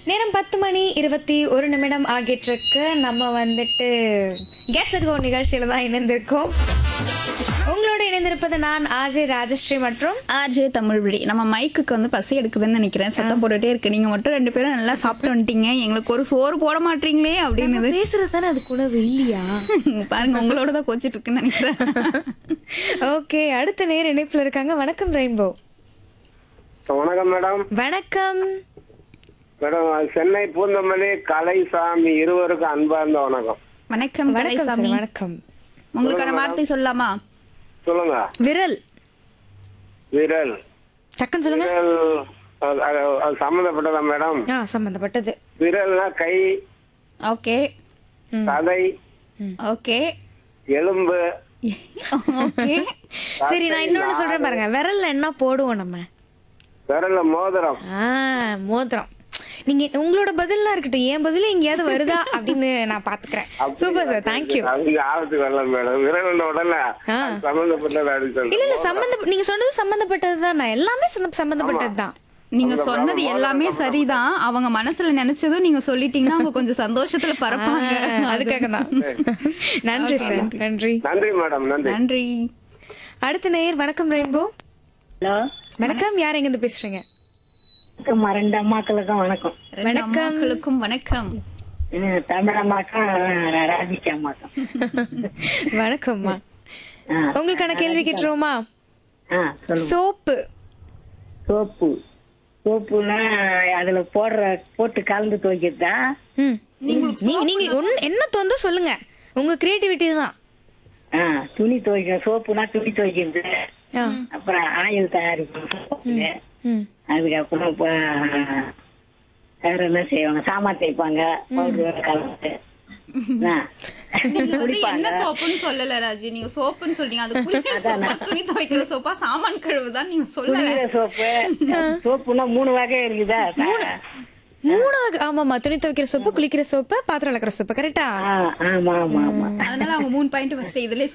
நேரம் பத்து மணி இருபத்தி ஒரு நிமிடம் ஆகிட்டிருக்கு நம்ம வந்துட்டு கெட்ஸ் அட் கோ நிகழ்ச்சியில தான் இணைந்திருக்கோம் உங்களோட இணைந்திருப்பது நான் ஆஜே ராஜஸ்ரீ மற்றும் ஆர்ஜே தமிழ்விழி நம்ம மைக்குக்கு வந்து பசி எடுக்குதுன்னு நினைக்கிறேன் சத்தம் போட்டுட்டே இருக்கு நீங்க மட்டும் ரெண்டு பேரும் நல்லா சாப்பிட்டு வந்துட்டீங்க எங்களுக்கு ஒரு சோறு போட மாட்டீங்களே அப்படின்னு பேசுறது தானே அது உணவு இல்லையா பாருங்க உங்களோட தான் கோச்சிட்டு இருக்குன்னு நினைக்கிறேன் ஓகே அடுத்த நேர் இணைப்புல இருக்காங்க வணக்கம் ரெயின்போ வணக்கம் மேடம் வணக்கம் மேடம் சென்னை பூந்தமல்லி கலைசாமி இருவருக்கும் அன்பார்ந்த வணக்கம் வணக்கம் வணக்கம் கலைசாமி சார் வணக்கம் உங்களுக்கான வார்த்தை சொல்லலாமா சொல்லுங்க விரல் விரல் டக்குன்னு சொல்லுங்க விரல் அது- அது- அது சம்மந்தப்பட்டதா மேடம் ஆ சம்பந்தப்பட்டது விரல்னா கை ஓகே தலை ஓகே எலும்பு ஓகே சரி நான் இன்னொன்னு சொல்றேன் பாருங்க விரல்ல என்ன போடுவோம் நம்ம விரல்ல மோதிரம் ஆ மோதிரம் நீங்க உங்களோட பதில்லாம் இருக்கட்டும் என் பதில் எங்கேயாவது வருதா அப்படின்னு நான் பாத்துக்கிறேன் சூப்பர் சார் தேங்க்யூ அதுக்கு ஆபத்து வரல மேடம் விரல் உடனே ஆ. சம்மந்தப்பட்டது அப்படின்னு இல்ல இல்ல சொல்றேன் சம்பந்த நீங்க சொன்னது சம்பந்தப்பட்டது தான் எல்லாமே சம்ம- சம்பந்தப்பட்டது தான் நீங்க சொன்னது எல்லாமே சரிதான் அவங்க மனசுல நினைச்சதும் நீங்க சொல்லிட்டீங்கன்னா அவங்க கொஞ்சம் சந்தோஷத்துல பறப்பாங்க அதுக்காக தான் நன்றி சார் நன்றி நன்றி மேடம் நன்றி நன்றி அடுத்த நேயர் வணக்கம் ரெயின்போ ஹலோ வணக்கம் யார் எங்க இருந்து பேசுறீங்க அம்மா ரெண்டு அம்மாக்களுக்கும் வணக்கம் ரெண்டு அம்மாக்களுக்கும் வணக்கம் ம், தமிழ் அம்மாக்கும் ர- ராஜிக்கு அம்மாக்கும் வணக்கம்மா ஆ, உங்களுக்கான கேள்வி கேட்டுருவோமா ஆ சொல்லுங்க சோப்பு சோப்பு சோப்புனா அதுல போடுற போட்டு கலந்து துவைக்கிறதா ம். நீங்க நீங்க ஒண்ணு- என்ன தோந்தோ சொல்லுங்க உங்க கிரியேட்டிவிட்டி தான் ஆ துணி துவைக்கணும் சோப்புனா துணி துவைக்கிறது ஆ. அப்புறம் ஆயில் தயாரிக்கணும் ம். அதுக்கப்புறம் இப்போ வேற என்ன செய்வாங்க சாமான் தேய்ப்பாங்க பவுடர் கலந்து ஆ. நீங்க வந்து என்ன சோப்புன்னு சொல்லல ராஜி நீங்க சோப்புன்னு சொல்றீங்க அது குளிக்கிற சோப்பா துணி துவைக்கிற சோப்பா சாமான் கழுவுதான் நீங்க சொல்லல குளிக்கிற சோப்பு சோப்புனா மூணு வகை இருக்குதா மூணு வகை ஆமாமா துணி துவைக்கிற சோப்பு குளிக்கிற சோப்பு பாத்திரம் விளக்குற சோப்பு கரெக்டா ஆ, ஆமா ஆமா ஆமா அதனால அவங்க மூணு பாயிண்ட் ஃபர்ஸ்ட் இதுலயே